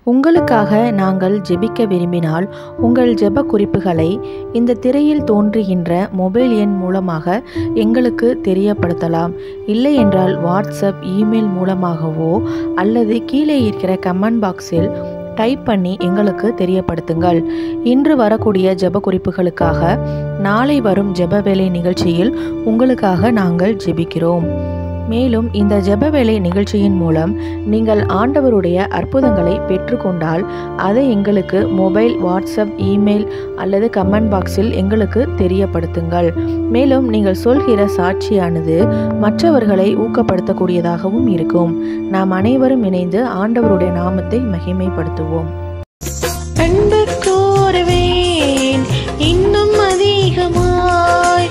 உங்களுக்காக நாங்கள் ஜெபிக்க விரும்பினால் உங்கள் ஜெப குறிப்புகளை இந்த திரையில் தோன்றுகின்ற மொபைல் எண் மூலமாக எங்களுக்கு தெரியப்படுத்தலாம் இல்லை என்றால் வாட்ஸ்அப் இமெயில் மூலமாகவோ அல்லது கீழே இருக்கிற கமெண்ட் பாக்ஸில் டைப் பண்ணி எங்களுக்கு தெரியப்படுத்துங்கள் இன்று வரக்கூடிய ஜெப குறிப்புகளுக்காக நாளை வரும் ஜெப வேலை நிகழ்ச்சியில் உங்களுக்காக நாங்கள் ஜெபிக்கிறோம் மேலும் இந்த ஜெப வேலை நிகழ்ச்சியின் மூலம் நீங்கள் ஆண்டவருடைய அற்புதங்களை பெற்றுக்கொண்டால் அதை எங்களுக்கு மொபைல் வாட்ஸ்அப் இமெயில் அல்லது கமெண்ட் பாக்ஸில் எங்களுக்கு தெரியப்படுத்துங்கள் மேலும் நீங்கள் சொல்கிற சாட்சியானது மற்றவர்களை ஊக்கப்படுத்தக்கூடியதாகவும் இருக்கும் நாம் அனைவரும் இணைந்து ஆண்டவருடைய நாமத்தை மகிமைப்படுத்துவோம் அன்பு கோருவேன் இன்னும் அதிகமாய்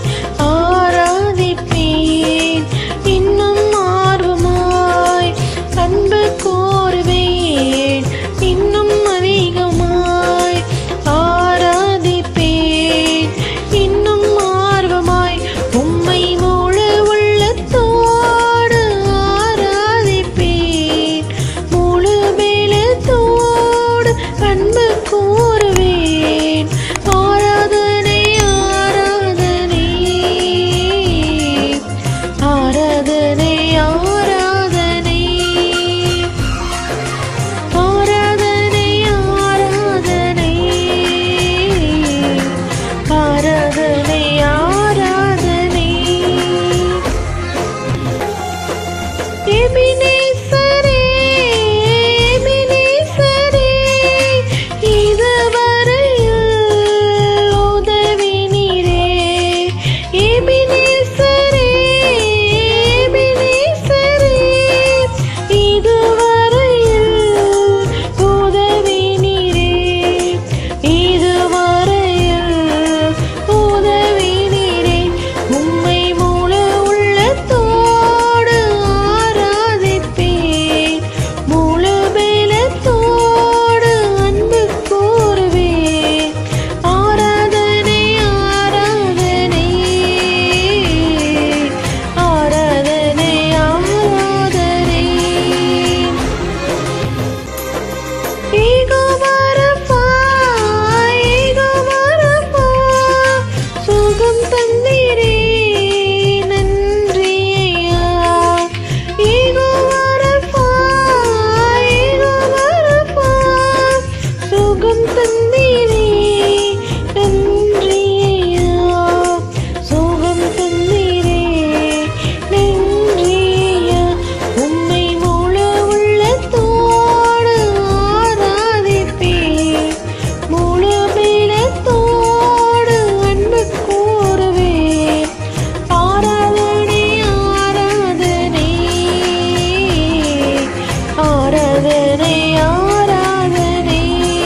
ஆராதிப்பேன் இன்னும் ஆர்வமாய் அன்பு கோருவேன் இன்னும் அதிகமாய் ஆராதிப்பேன் இன்னும் ஆர்வமாய் உம்மை முழு உள்ளத்தோடு ஆராதிப்பேன் முழு பலத்தோடு அன்பு கூறுவேன் ஆராதனை ஆராதனை ஆராதனை ஆராதனை ஆராதனை ஆராதனை ஆராதனை ஆராதனை எபினேசரே எபினேசரே இதுவரையில் உதவி நீரே எபினேசரே எபினேசரே இதுவரையில் உதவி நீரே இதுவரையில் உதவி நீரே உம்மை முழு உள்ளத்தோடு ஆராதிப்பேன் முழு பலத்தோடு அன்பு கூறுவேன் ஆராதனை ஆராதனை ஆராதனை ஆராதனை ஏகோபரப்பா, ஏகோபரப்பா, சுகம் தந்தீரே, நன்றி ஐயா. ஏகோபரப்பா, ஏகோபரப்பா, சுகம் தந்தீரே, நன்றி ஐயா. சுகம் தந்தீரே, நன்றி ஐயா. உம்மை முழு உள்ளத்தோடு ஆராதிப்பேன் முழு பலத்தோடு அன்பு கூறுவேன் ஆராதனை ஆராதனை ஆராதனை ஆராதனை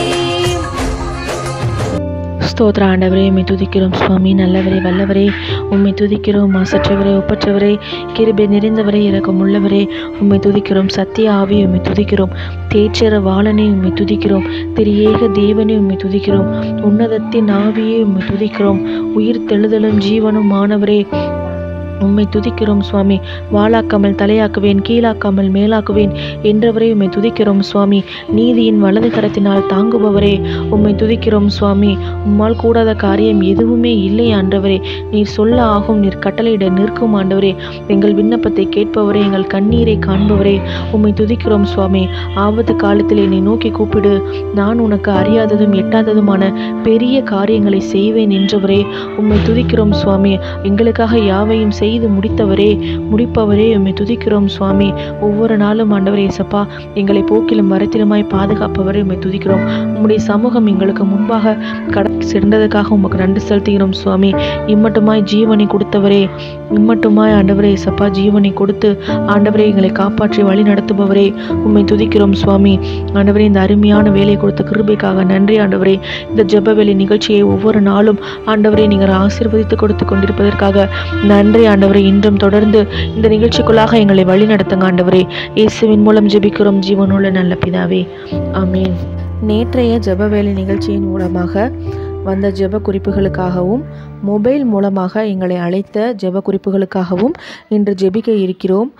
ஸ்தோத்திர ஆண்டவரே உம்மை துதிக்கிறோம் சுவாமி நல்லவரே வல்லவரே உம்மை துதிக்கிறோம் மாசற்றவரே ஒப்பற்றவரே கிருபை நிறைந்தவரே இரக்கம் உள்ளவரே உம்மை துதிக்கிறோம் சத்திய ஆவி உம்மை துதிக்கிறோம் தேச்சர வாளனை உம்மை துதிக்கிறோம் திரியேக தேவனை உம்மை துதிக்கிறோம் உன்னதத்தின் ஆவியை உம்மை துதிக்கிறோம் உயிர் தெழுதலும் ஜீவனும் மாணவரே உம்மை துதிக்கிறோம் சுவாமி வாளாக்காமல் தலையாக்குவேன் கீழாக்காமல் மேலாக்குவேன் என்றவரே உம்மை துதிக்கிறோம் சுவாமி நீதியின் வலது கரத்தினால் தாங்குபவரே உம்மை துதிக்கிறோம் சுவாமி உம்மால் கூடாத காரியம் எதுவுமே இல்லை ஆண்டவரே நீர் சொல்ல ஆகும் நீர் கட்டளையிட நிற்கும் ஆண்டவரே எங்கள் விண்ணப்பத்தை கேட்பவரே எங்கள் கண்ணீரை காண்பவரே உம்மை துதிக்கிறோம் சுவாமி ஆபத்து காலத்தில் என்னை நோக்கி கூப்பிடு நான் உனக்கு அறியாததும் எட்டாததுமான பெரிய காரியங்களை செய்வேன் என்றவரே உம்மை துதிக்கிறோம் சுவாமி எங்களுக்காக யாவையும் செய்து முடித்தவரே முடிப்பவரே உம்மை துதிக்கிறோம் சுவாமி ஒவ்வொரு நாளும் ஆண்டவரே இயேசப்பா எங்களை போக்கிலும் வரத்திலுமாய் பாதுகாப்பவரே உம்மை துதிக்கிறோம் உம்முடைய சமூகம் எங்களுக்கு முன்பாக கட சிறந்ததுக்காக உமக்கு நன்றி செலுத்துகிறோம் சுவாமி இம்மட்டுமாய் ஜீவனை கொடுத்தவரே இம்மட்டுமாய் ஆண்டவரே இயேசப்பா ஜீவனை கொடுத்து ஆண்டவரே எங்களை காப்பாற்றி வழி நடத்துபவரே உம்மை துதிக்கிறோம் சுவாமி ஆண்டவரே இந்த அருமையான வேலை கொடுத்த கிருபைக்காக நன்றி ஆண்டவரே இந்த ஜெப வேலை நிகழ்ச்சியை ஒவ்வொரு நாளும் ஆண்டவரே நீங்கள் ஆசீர்வதித்து கொடுத்து கொண்டிருப்பதற்காக நன்றி ஆண்டவரே இன்றும் தொடர்ந்து இந்த நிகழ்ச்சிக்குள்ளாக எங்களை வழி நடத்துங்க ஆண்டவரே இயேசுவின் மூலம் ஜெபிக்கிறோம் ஜீவனுள்ள நல்ல பிதாவே ஆமென் நேற்றைய ஜெப வேலை நிகழ்ச்சியின் மூலமாக வந்த ஜெப குறிப்புகளுக்காகவும் மொபைல் மூலமாக எங்களை அழைத்த ஜெப குறிப்புகளுக்காகவும் இன்று ஜெபிக்க இருக்கிறோம்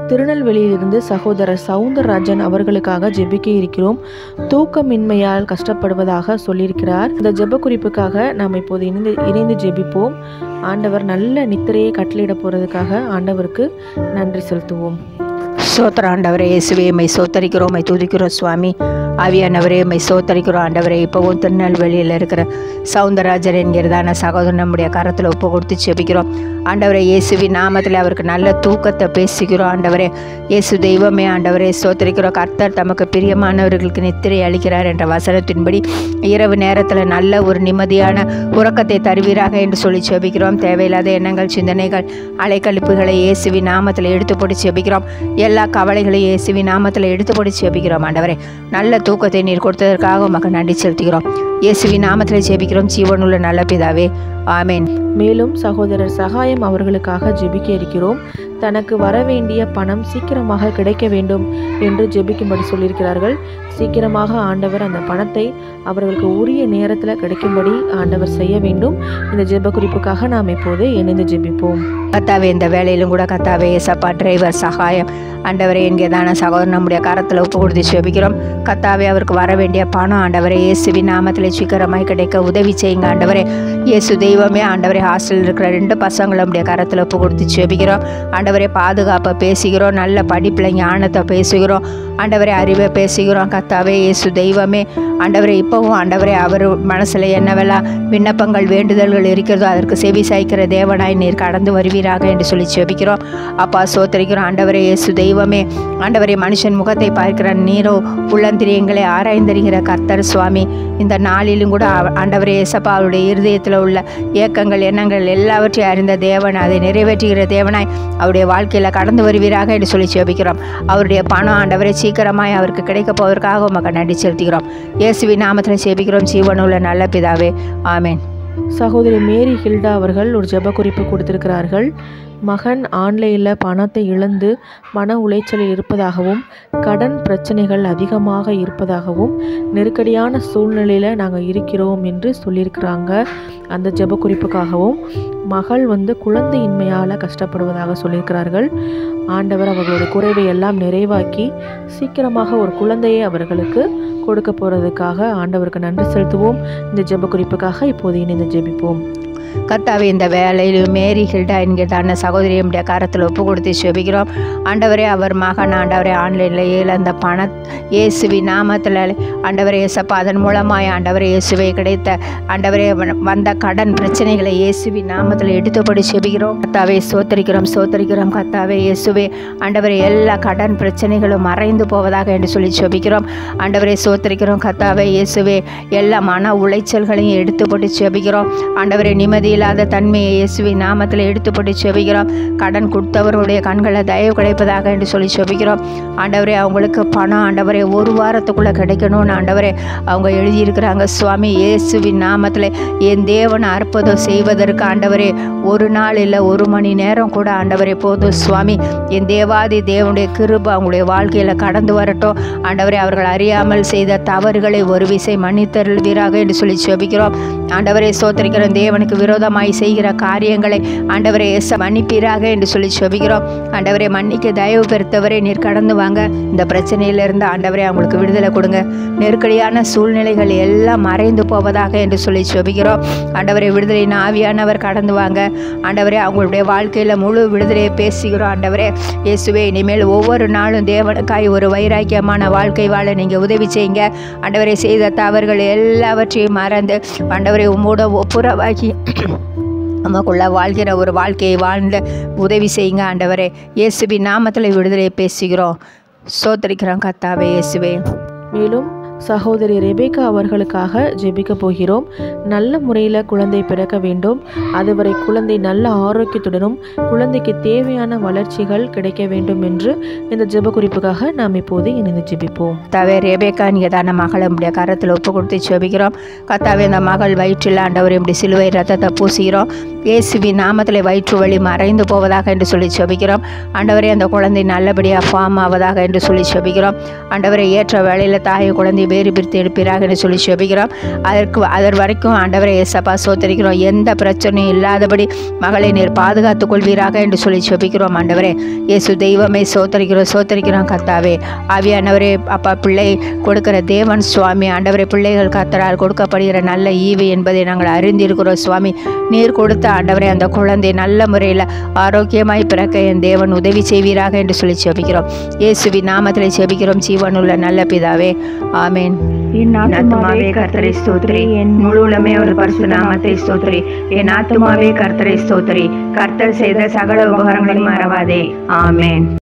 திருநெல்வேலியிலிருந்து சகோதரர் சவுந்தரராஜன் அவர்களுக்காக ஜெபிக்க இருக்கிறோம் தூக்கமின்மையால் கஷ்டப்படுவதாக சொல்லியிருக்கிறார் இந்த ஜெப குறிப்புக்காக நாம் இப்போது இணைந்து இணைந்து ஜெபிப்போம் ஆண்டவர் நல்ல நித்திரையை கட்டளையிட போகிறதுக்காக ஆண்டவருக்கு நன்றி செலுத்துவோம் சோத்திர ஆண்டவரே இயேசுவே மை சோத்தரிக்கிறோம் மை துதிக்கிறோம் சுவாமி ஆவியானவரே மை சோத்தரிக்கிறோம் ஆண்டவரே இப்போவும் திருநெல்வேலியில் இருக்கிற சவுந்தரராஜர் என்கிறதான சகோதரன் நம்முடைய கரத்தில் ஒப்பு கொடுத்து செபிக்கிறோம் ஆண்டவரே இயேசுவின் நாமத்தில் அவருக்கு நல்ல தூக்கத்தை பேசிக்கிறோம் ஆண்டவரே இயேசு தெய்வமே ஆண்டவரே சோத்தரிக்கிறோம் கர்த்தர் தமக்கு பிரியமானவர்களுக்கு நித்திரை அளிக்கிறார் என்ற வசனத்தின்படி இரவு நேரத்தில் நல்ல ஒரு நிம்மதியான உறக்கத்தை தருவீராக என்று சொல்லி செபிக்கிறோம் தேவையில்லாத எண்ணங்கள் சிந்தனைகள் அலைக்கழிப்புகளை இயேசுவின் நாமத்தில் எடுத்து போட்டு செபிக்கிறோம் எல்லா கவலைகளையும் இயேசுவின் நாமத்தில் எடுத்து போட்டு செபிக்கிறோம் ஆண்டவரே நல்ல தூக்கத்தை நீர் கொடுத்ததற்காக உமக்கு நன்றி செலுத்துகிறோம் இயேசுவின் நாமத்தில் ஜெபிக்கிறோம் ஜீவனுள்ள நல்ல பிதாவே ஆமேன் மேலும் சகோதரர் சகாயம் அவர்களுக்காக ஜெபிக்க இருக்கிறோம் தனக்கு வரவேண்டிய பணம் சீக்கிரமாக கிடைக்க வேண்டும் என்று ஜெபிக்கும்படி சொல்லியிருக்கிறார்கள் சீக்கிரமாக ஆண்டவர் அந்த பணத்தை அவர்களுக்கு உரிய நேரத்தில் கிடைக்கும்படி ஆண்டவர் செய்ய வேண்டும் இந்த ஜெப குறிப்புக்காக நாம் இப்போது இணைந்து ஜெபிப்போம் கத்தாவே இந்த வேலையிலும் கூட கத்தாவே ஏசப்பா டிரைவர் சகாயம் ஆண்டவரே என்கிறதான சகோதரன் நம்முடைய கரத்தில் ஒப்பு கொடுத்து செபிக்கிறோம் கத்தாவே அவருக்கு வர வேண்டிய பணம் ஆண்டவரே இயேசுவின் நாமத்தில் சீக்கிரமாய் கிடைக்க உதவி செய்யுங்க ஆண்டவரே இயேசு தெய்வமே ஆண்டவரே ஹாஸ்டலில் இருக்கிற ரெண்டு பசங்களும் நம்முடைய கரத்தில் ஒப்பு கொடுத்து செபிக்கிறோம் ஆண்டவரே பாதுகாப்பை பேசுகிறோம் நல்ல படிப்பில் ஞானத்தை பேசுகிறோம் ஆண்டவரே அறிவை பேசுகிறோம் கத்தாவே இயேசு தெய்வமே ஆண்டவரே இப்போவும் ஆண்டவரே அவர் மனசில் என்னவெல்லாம் விண்ணப்பங்கள் வேண்டுதல்கள் இருக்கிறதோ அதற்கு செவி சாய்க்கிற தேவனாய் நீர் கடந்து வருவீராக என்று சொல்லி செபிக்கிறோம் அப்பா சோத்தரிக்கிறோம் ஆண்டவரே இயேசு தெய்வமே ஆண்டவரே மனுஷன் முகத்தை பார்க்கிற நீரோ உள்ளந்திரியங்களை ஆராய்ந்தறிகிற கர்த்தர் சுவாமி இந்த நாளிலும் கூட அவ- ஆண்டவரே இயேசப்பா அவருடைய இருதயத்தில் உள்ள ஏக்கங்கள் எண்ணங்கள் எல்லாவற்றையும் அறிந்த தேவன் அதை நிறைவேற்றுகிற தேவனாய் அவருடைய வாழ்க்கையில் கடந்து வருவீராக என்று சொல்லி செபிக்கிறோம் அவருடைய பணம் ஆண்டவரை சீக்கிரமாய் அவருக்கு கிடைக்க போவதற்காக உமக்கு நன்றி செலுத்துகிறோம் இயேசுவின் நாமத்தில் செபிக்கிறோம் ஜீவனுள்ள நல்ல பிதாவே ஆமென் சகோதரி மேரி ஹில்டா அவர்கள் ஒரு ஜெப குறிப்பு கொடுத்திருக்கிறார்கள் மகன் ஆன்லைனில் பணத்தை இழந்து மன உளைச்சலில் இருப்பதாகவும் கடன் பிரச்சனைகள் அதிகமாக இருப்பதாகவும் நெருக்கடியான சூழ்நிலையில் நாங்கள் இருக்கிறோம் என்று சொல்லியிருக்கிறாங்க அந்த ஜெப குறிப்புக்காகவும் மகள் வந்து குழந்தையின்மையால் கஷ்டப்படுவதாக சொல்லியிருக்கிறார்கள் ஆண்டவர் அவர்களுடைய குறைவை எல்லாம் நிறைவாக்கி சீக்கிரமாக ஒரு குழந்தையை அவர்களுக்கு கொடுக்க போகிறதுக்காக ஆண்டவருக்கு நன்றி செலுத்துவோம் இந்த ஜெப குறிப்புக்காக இப்போது இணைந்து ஜெபிப்போம் கர்த்தாவே இந்த வேலையில் மேரி ஹில்டா என்கிறதான சகோதரியுடைய கரத்தில் ஒப்பு கொடுத்து செபிக்கிறோம் ஆண்டவரே அவர் மகன் ஆண்டவரே ஆன்லைனில் இழந்த பண இயேசுவி நாமத்தில் ஆண்டவரே இயேசப்பா அதன் மூலமாய் ஆண்டவரே இயேசுவை கிடைத்த ஆண்டவரே வ- வந்த கடன் பிரச்சனைகளை இயேசுவி நாமத்தில் எடுத்தபடி செபிக்கிறோம் கர்த்தாவே சோத்தரிக்கிறோம் சோத்தரிக்கிறோம் கர்த்தாவே இயேசுவே ஆண்டவரே எல்லா கடன் பிரச்சனைகளும் மறைந்து போவதாக என்று சொல்லி செபிக்கிறோம் ஆண்டவரே சோத்தரிக்கிறோம் கர்த்தாவே இயேசுவே எல்லா மன உளைச்சல்களையும் எடுத்து போட்டு செபிக்கிறோம் ஆண்டவரே நிம்மதி இல்லாத தன்மையை இயேசுவின் நாமத்தில் எடுத்து போட்டு செபிக்கிறோம் கடன் கொடுத்தவருடைய கண்களை தயவு கிடைப்பதாக என்று சொல்லி செபிக்கிறோம் ஆண்டவரே அவங்களுக்கு பணம் ஆண்டவரே ஒரு வாரத்துக்குள்ளே கிடைக்கணும்னு ஆண்டவரே அவங்க எழுதியிருக்கிறாங்க சுவாமி இயேசுவின் நாமத்தில் என் தேவன் அற்புதம் செய்வதற்கு ஆண்டவரே ஒரு நாள் இல்லை ஒரு மணி நேரம் கூட ஆண்டவரே போதும் சுவாமி என் தேவாதி தேவனுடைய கிருபை அவங்களுடைய வாழ்க்கையில் கடந்து வரட்டும் ஆண்டவரே அவர்கள் அறியாமல் செய்த தவறுகளை ஒரு விசை மன்னித்தருள்வீராக என்று சொல்லி செபிக்கிறோம் ஆண்டவரே சோத்தரிக்கிறோம் தேவனுக்கு விரோதமாய் செய்கிற காரியங்களை ஆண்டவரே எஸ் மன்னிப்பீராக என்று சொல்லி செபிக்கிறோம் ஆண்டவரே மன்னிக்க தயவு பெருத்தவரே நீர் கடந்து வாங்க இந்த பிரச்சனையிலிருந்து ஆண்டவரே அவங்களுக்கு விடுதலை கொடுங்க நெருக்கடியான சூழ்நிலைகள் எல்லாம் மறைந்து போவதாக என்று சொல்லி செபிக்கிறோம் ஆண்டவரே விடுதலை ஆவியானவர் கடந்து வாங்க ஆண்டவரே அவங்களுடைய வாழ்க்கையில் முழு விடுதலையை பேசுகிறோம் ஆண்டவரே இயேசுவே இனிமேல் ஒவ்வொரு நாளும் தேவனுக்காய் ஒரு வைராக்கியமான வாழ்க்கை வாழ நீங்கள் உதவி செய்யுங்க ஆண்டவரே செய்த தவறுகள் எல்லாவற்றையும் மறந்து ஆண்டவரை உம்மோட ஒப்புரவாக்கி நமக்குள்ள வாழ்கிற ஒரு வாழ்க்கையை வாழ்ந்த உதவி செய்யுங்க ஆண்டவரே இயேசுவின் நாமத்தில் விடுதலை பேசுகிறோம் சோத்தரிக்கிறோம் கத்தாவே இயேசுவே மேலும் சகோதரி ரெபேக்கா அவர்களுக்காக ஜெபிக்க போகிறோம் நல்ல முறையில் குழந்தை பிறக்க வேண்டும் அதுவரை குழந்தை நல்ல ஆரோக்கியத்துடனும் குழந்தைக்கு தேவையான வளர்ச்சிகள் கிடைக்க வேண்டும் என்று இந்த ஜெப குறிப்புக்காக நாம் இப்போது இணைந்து ஜெபிப்போம் கத்தாவே ரேபேக்கா நீங்கள் தானே மகளை நம்முடைய கரத்தில் ஒப்பு கொடுத்து செபிக்கிறோம் கத்தாவே இந்த மகள் வயிற்றில் ஆண்டவர் இப்படி சிலுவை ரத்தத்தை பூசுகிறோம் இயேசுவின் நாமத்தில் வயிற்று வலி மறைந்து போவதாக என்று சொல்லி செபிக்கிறோம் ஆண்டவரே அந்த குழந்தை நல்லபடியாக ஃபார்ம் ஆவதாக என்று சொல்லி செபிக்கிறோம் ஆண்டவரை ஏற்ற வேளையில் தாயை குழந்தை வேறு பிரித்து எடுப்பீராக என்று சொல்லி செபிக்கிறோம் அதற்கு அதர் வரைக்கும் ஆண்டவரை ஏசப்பா சோத்தரிக்கிறோம் எந்த பிரச்சனையும் இல்லாதபடி மகளை நீர் பாதுகாத்துக் கொள்வீராக என்று சொல்லி செபிக்கிறோம் ஆண்டவரே இயேசு தெய்வமே சோத்தரிக்கிறோம் சோத்தரிக்கிறோம் கத்தாவே ஆவியானவரே அப்பா பிள்ளை கொடுக்கிற தேவன் சுவாமி ஆண்டவரே பிள்ளைகள் கத்தரால் கொடுக்கப்படுகிற நல்ல ஈவு என்பதை நாங்கள் அறிந்திருக்கிறோம் சுவாமி நீர் கொடுத்த ஆண்டவரே அந்த குழந்தை நல்ல முறையில் ஆரோக்கியமாய் பிறக்க என் தேவன் உதவி செய்வீராக என்று சொல்லி செபிக்கிறோம் இயேசுவி நாமத்தில் செபிக்கிறோம் ஜீவனுள்ள நல்ல பிதாவே ஆமேன் என் ஆத்துமாவே கர்த்தரை ஸ்தோத்திரி என் முழு உளமே ஒரு பரிசு நாமத்தை ஸ்தோத்திரி என் ஆத்துமாவே கர்த்தரை ஸ்தோத்திரி கர்த்தர் செய்த சகல உபகாரங்களையும் மறவாதே ஆமேன்